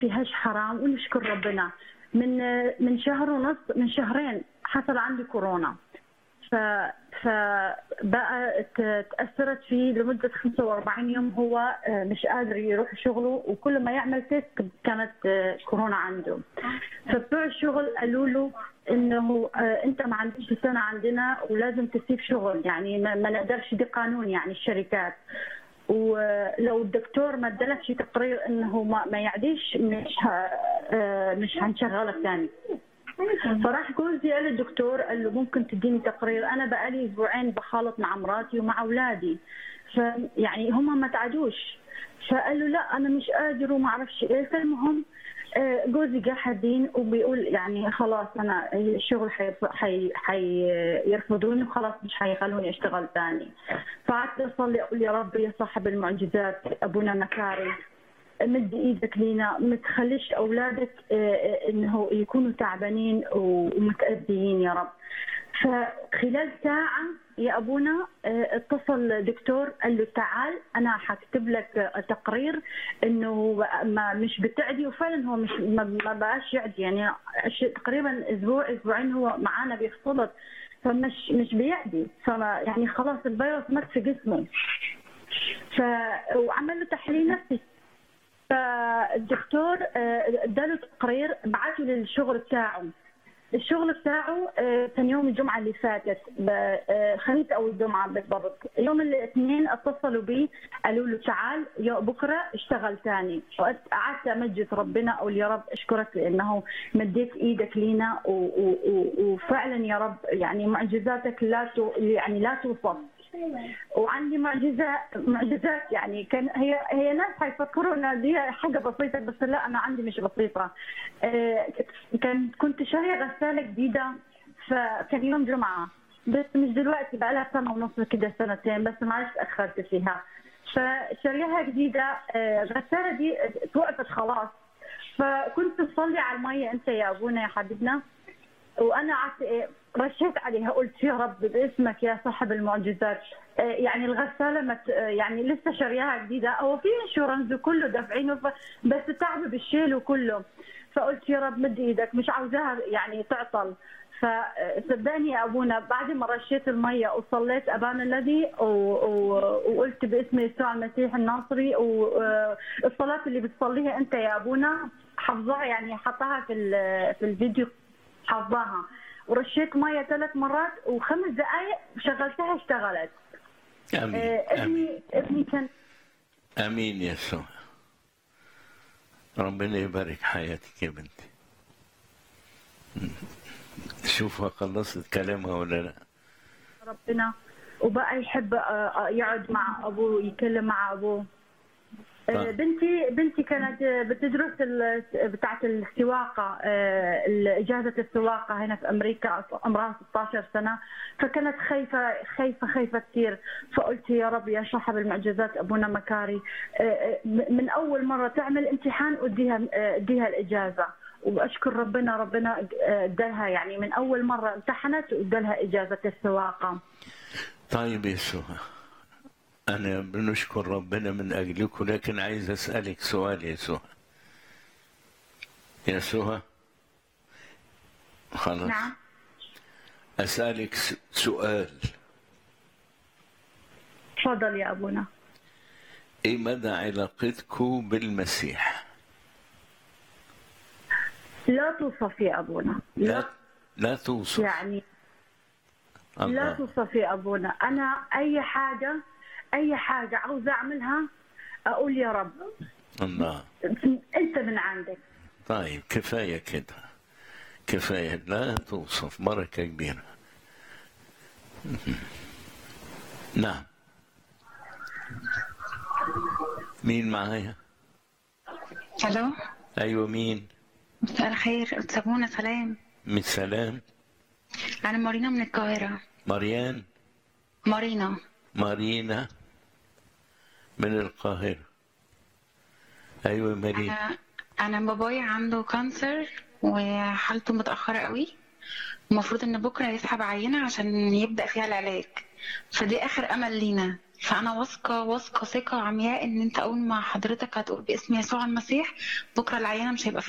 فيهاش حرام ونشكر ربنا من من شهر ونص من شهرين حصل عندي كورونا ف فبقى ت- تاثرت فيه لمده 45 يوم هو آه، مش قادر يروح شغله وكل ما يعمل تيست كانت آه، كورونا عنده فبتوع الشغل قالوا له انه آه، انت ما عندكش سنه عندنا ولازم تسيب شغل يعني ما, ما نقدرش دي قانون يعني الشركات ولو الدكتور ما ادالكش تقرير انه ما, ما يعديش مش ه... آه، مش هنشغلك ثاني فراح جوزي قال للدكتور قال له ممكن تديني تقرير انا بقالي اسبوعين بخالط مع مراتي ومع اولادي فيعني هم ما تعدوش فقال له لا انا مش قادر وما اعرفش ايه فالمهم آه، جوزي جه حدين وبيقول يعني خلاص انا الشغل حيرف- حي- حيرفضوني وخلاص مش حيخلوني اشتغل ثاني فقعدت اصلي اقول يا رب يا صاحب المعجزات ابونا مكاري مد ايدك لينا ما تخليش اولادك آه، آه، انه يكونوا تعبانين ومتاذيين يا رب فخلال ساعة يا أبونا آه، اتصل دكتور قال له تعال أنا حكتب لك آه، تقرير إنه ما مش بتعدي وفعلا هو مش ما ما بقاش يعدي يعني ش- تقريبا أسبوع أسبوعين هو معانا بيختلط فمش مش بيعدي فما يعني خلاص الفيروس مات في جسمه ف وعمل له تحليل نفسي فالدكتور آه، اداله تقرير بعته للشغل بتاعه الشغل بتاعه آه، كان يوم الجمعة اللي فاتت ب- آه، الخميس أو الجمعة بالضبط يوم الاثنين اتصلوا بي قالوا له تعال يا بكرة اشتغل تاني قعدت أمجد ربنا أقول يا رب أشكرك لأنه مديت إيدك لينا و- و- و- وفعلا يا رب يعني معجزاتك لا تو- يعني لا توصف وعندي معجزات معجزات يعني كان هي هي ناس حيفكروا ان دي حاجه بسيطه بس لا انا عندي مش بسيطه آه، كان كنت شاريه غساله جديده فكان يوم جمعه بس مش دلوقتي بقى لها سنه ونص كده سنتين بس معلش تاخرت فيها فشاريها جديده آه، الغساله دي توقفت خلاص فكنت بصلي على الميه انت يا ابونا يا حبيبنا وانا قعدت ايه رشيت عليها قلت يا رب باسمك يا صاحب المعجزات آه، يعني الغساله مت يعني لسه شارياها جديده هو في انشورنس وكله دافعينه ف- بس تعب بالشيل وكله فقلت يا رب مد ايدك مش عاوزاها يعني تعطل فصدقني يا ابونا بعد ما رشيت الميه وصليت ابانا الذي و- و- وقلت باسم يسوع المسيح الناصري والصلاه اللي بتصليها انت يا ابونا حافظاها يعني حطها في ال- في الفيديو حافظاها ورشيت ميه ثلاث مرات وخمس دقائق شغلتها اشتغلت امين آه، امين ابني ابني كان امين يسوع ربنا يبارك حياتك يا بنتي شوفها خلصت كلامها ولا لا ربنا وبقى يحب آه، آه، يقعد مع ابوه يتكلم مع ابوه آه، آه. بنتي بنتي كانت آه، بتدرس ال- بتاعة السواقة آه، إجازة السواقة هنا في أمريكا عمرها 16 سنة فكانت خايفة خايفة خايفة كثير فقلت يا رب يا صاحب المعجزات أبونا مكاري آه، آه، من أول مرة تعمل امتحان اديها آه، اديها الإجازة واشكر ربنا ربنا آه، ادالها يعني من اول مره امتحنت وادالها اجازه السواقه طيب يسوع أنا بنشكر ربنا من أجلكم لكن عايز أسألك سؤال يسوع يسوع خلاص نعم أسألك س- سؤال تفضل يا ابونا إيه مدى علاقتكم بالمسيح؟ لا توصف يا ابونا لا لا لا توصف يعني لا الله توصف يا ابونا انا اي حاجه اي حاجه عاوزه اعملها اقول يا رب الله انت من عندك طيب كفاية كده كفاية لا توصف بركة كبيرة نعم مين معايا؟ الو أيوة مين؟ مساء الخير سابونا سلام من سلام انا مارينا من القاهره مريان مارينا مارينا من القاهرة أيوة مارينا انا انا بابايا عنده كانسر وحالته متاخره قوي المفروض ان بكره يسحب عينه عشان يبدا فيها العلاج فدي اخر امل لينا فانا واثقه واثقه ثقه عمياء ان انت اول ما حضرتك هتقول باسم يسوع المسيح بكره العيانه مش هيبقى